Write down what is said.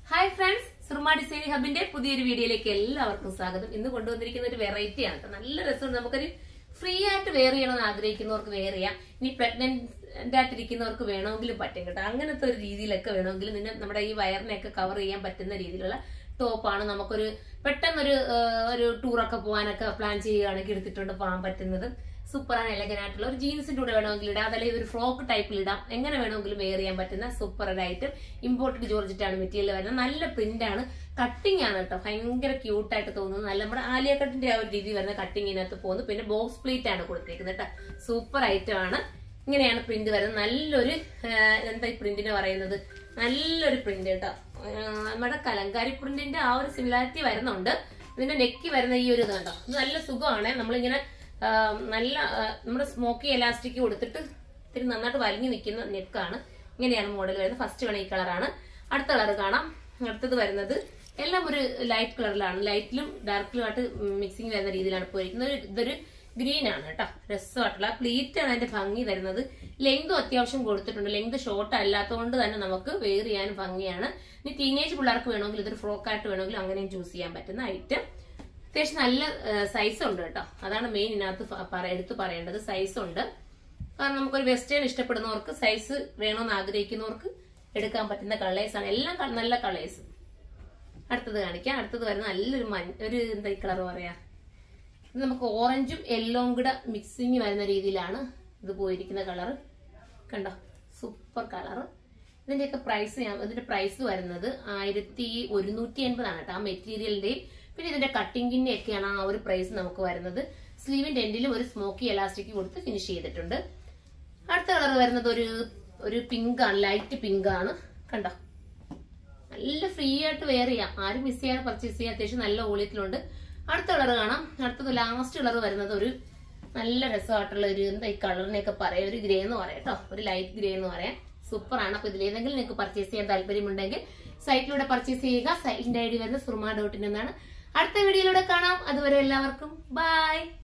Hi friends Surma design ഹബിന്റെ പുതിയൊരു വീഡിയോയിലേക്ക് എല്ലാവർക്കും സ്വാഗതം ഇന്ന് കൊണ്ടുവന്നിരിക്കുന്ന ഒരു വെറൈറ്റി ആണ് ട്ടോ. നല്ല രസമുണ്ട് നമുക്കൊരു ഫ്രീ ആയിട്ട് വെയർ ചെയ്യണമെന്ന് ആഗ്രഹിക്കുന്നവർക്ക് വെയർ ചെയ്യാം ഇനി പ്രഗ്നന്റ് ആയിട്ടിരിക്കുന്നവർക്ക് വേണമെങ്കിലും പറ്റും കേട്ടോ അങ്ങനത്തെ ഒരു രീതിയിലൊക്കെ വേണമെങ്കിലും നിന്നെ നമ്മുടെ ഈ വയറിനെയൊക്കെ കവർ ചെയ്യാൻ പറ്റുന്ന രീതിയിലുള്ള ടോപ്പാണ് നമുക്കൊരു പെട്ടെന്നൊരു ആ, ഒരു ടൂറൊക്കെ പോകാനൊക്കെ പ്ലാൻ ചെയ്യുകയാണെങ്കിൽ എടുത്തിട്ടുണ്ട് പോകാൻ പറ്റുന്നത് സൂപ്പറാണ് എലഗൻ ആയിട്ടുള്ള ഒരു ജീൻസിന്റെ കൂടെ വേണമെങ്കിൽ ഇടാം അതല്ലെങ്കിൽ ഒരു ഫ്രോക്ക് ടൈപ്പിൽ ഇടാം എങ്ങനെ വേണമെങ്കിലും വെയർ ചെയ്യാൻ പറ്റുന്ന സൂപ്പർ ഒരു ഐറ്റം ഇമ്പോർട്ടഡ് ജോർജറ്റാണ് മെറ്റീരിയൽ വരുന്നത് നല്ല പ്രിന്റ് ആണ് കട്ടിംഗ് ആണ് കേട്ടോ ഭയങ്കര ക്യൂട്ടായിട്ട് തോന്നുന്നു നല്ല നമ്മുടെ ആലിയ കട്ടിന്റെ ആ ഒരു രീതി വരുന്ന കട്ടിംഗ് ഇതിനകത്ത് പോകുന്നു പിന്നെ ബോക്സ് പ്ലേറ്റ് ആണ് കൊടുത്തേക്കുന്നത് കേട്ടോ സൂപ്പർ ഐറ്റം ആണ് ഇങ്ങനെയാണ് പ്രിന്റ് വരുന്നത് നല്ലൊരു ആ, എന്താ ഈ പ്രിന്റിന് പറയുന്നത് നല്ലൊരു പ്രിന്റ് കേട്ടോ ആ, നമ്മുടെ കലങ്കാരി പ്രിന്റിന്റെ ആ ഒരു സിമിലാരിറ്റി വരുന്നുണ്ട് ഇതിന്റെ നെക്കി വരുന്ന ഈ ഒരു ഇത് കണ്ടോ ഇത് നല്ല സുഖമാണ് നമ്മളിങ്ങനെ ആ, നല്ല ആ, നമ്മുടെ സ്മോക്കി എലാസ്റ്റിക് കൊടുത്തിട്ട് ഇത്തിരി നന്നായിട്ട് വലിഞ്ഞു നിൽക്കുന്ന നെക്കാണ് ഇങ്ങനെയാണ് മോഡൽ വരുന്നത് ഫസ്റ്റ് വേണം ഈ കളറാണ് അടുത്ത കളർ കാണാം അടുത്തത് വരുന്നത് എല്ലാം ഒരു ലൈറ്റ് കളറിലാണ് ലൈറ്റിലും ഡാർക്കിലും ആയിട്ട് മിക്സിങ് വരുന്ന രീതിയിലാണ് പോയിരിക്കുന്നത് ഒരു- ഇതൊരു ഗ്രീൻ ആണ് കേട്ടോ രസമായിട്ടുള്ള പ്ലീറ്റ് ആണ് അതിന്റെ ഭംഗി തരുന്നത് ലെങ്തും അത്യാവശ്യം കൊടുത്തിട്ടുണ്ട് ലെങ്ത് ഷോർട്ട് അല്ലാത്തതുകൊണ്ട് തന്നെ നമുക്ക് വെയർ ചെയ്യാൻ ഭംഗിയാണ് ഇനി ടീനേജ് പിള്ളേർക്ക് വേണമെങ്കിൽ ഇതൊരു ഫ്രോക്കായിട്ട് വേണമെങ്കിൽ അങ്ങനെയും ചൂസ് ചെയ്യാൻ പറ്റുന്ന ഐറ്റം അത്യാവശ്യം നല്ല സൈസ് ഉണ്ട് കേട്ടോ അതാണ് മെയിൻ ഇതിനകത്ത് ഫ- പറ- എടുത്ത് പറയേണ്ടത് സൈസ് ഉണ്ട് കാരണം നമുക്കൊരു വെസ്റ്റേൺ ഇഷ്ടപ്പെടുന്നവർക്ക് സൈസ് വേണമെന്ന് ആഗ്രഹിക്കുന്നവർക്ക് എടുക്കാൻ പറ്റുന്ന കളേഴ്സ് ആണ് എല്ലാം ക- നല്ല കളേഴ്സ് അടുത്തത് കാണിക്കാം അടുത്തത് വരുന്ന നല്ലൊരു മഞ്ഞ ഒരു എന്താ ഈ കളർ പറയാ ഇത് നമുക്ക് ഓറഞ്ചും യെല്ലോയും കൂടെ മിക്സിങ് വരുന്ന രീതിയിലാണ് ഇത് പോയിരിക്കുന്ന കളർ കണ്ടോ സൂപ്പർ കളർ ഇതിന്റെയൊക്കെ പ്രൈസ് ഞാൻ ഇതിന്റെ പ്രൈസ് വരുന്നത് ആയിരത്തി ഒരുന്നൂറ്റി എൺപതാണ് കേട്ടോ ആ മെറ്റീരിയലിന്റെയും പിന്നെ ഇതിന്റെ കട്ടിങ്ങിന്റെ ഒക്കെയാണ് ആ ഒരു പ്രൈസ് നമുക്ക് വരുന്നത് സ്ലീവിന്റെ എൻഡിലും ഒരു സ്മോക്കി എലാസ്റ്റിക് കൊടുത്ത് ഫിനിഷ് ചെയ്തിട്ടുണ്ട് അടുത്ത കളർ വരുന്നത് ഒരു ഒരു പിങ്ക് ആണ് ലൈറ്റ് പിങ്ക് ആണ് കണ്ടോ നല്ല ഫ്രീ ആയിട്ട് വെയർ ചെയ്യാം ആരും മിസ് ചെയ്യാതെ പർച്ചേസ് ചെയ്യാൻ അത്യാവശ്യം നല്ല ഓളിയത്തിലുണ്ട് അടുത്ത കളർ കാണാം അടുത്തത് ലാസ്റ്റ് കളർ വരുന്നത് ഒരു നല്ല രസമായിട്ടുള്ള ഒരു എന്താ ഈ കളറിനെയൊക്കെ പറയാം ഒരു ഗ്രേ എന്ന് പറയാം കേട്ടോ ഒരു ലൈറ്റ് ഗ്രേ എന്ന് പറയാം സൂപ്പർ ആണ് അപ്പൊ ഇതിലേതെങ്കിലും നിങ്ങൾക്ക് പർച്ചേസ് ചെയ്യാൻ താല്പര്യമുണ്ടെങ്കിൽ സൈറ്റിലൂടെ പർച്ചേസ് ചെയ്യുക സൈറ്റിന്റെ ഐ ഡി വരുന്നത് സുർമ ഡോട്ട് ഇൻ എന്നാണ് അടുത്ത വീഡിയോയിലൂടെ കാണാം അതുവരെ എല്ലാവർക്കും ബൈ